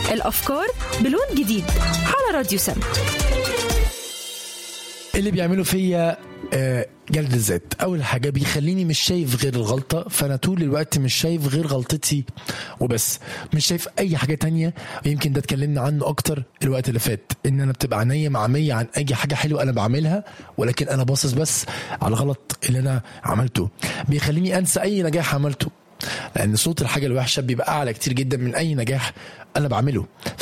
الأفكار بلون جديد على راديو سم اللي بيعملوا فيا آه، جلد الذات اول حاجه بيخليني مش شايف غير الغلطه فانا طول الوقت مش شايف غير غلطتي وبس مش شايف اي حاجه تانية يمكن ده اتكلمنا عنه اكتر الوقت اللي فات ان انا بتبقى عينيا معميه عن اي حاجه حلوه انا بعملها ولكن انا باصص بس على الغلط اللي انا عملته بيخليني انسى اي نجاح عملته لان صوت الحاجه الوحشه بيبقى اعلى كتير جدا من اي نجاح انا بعمله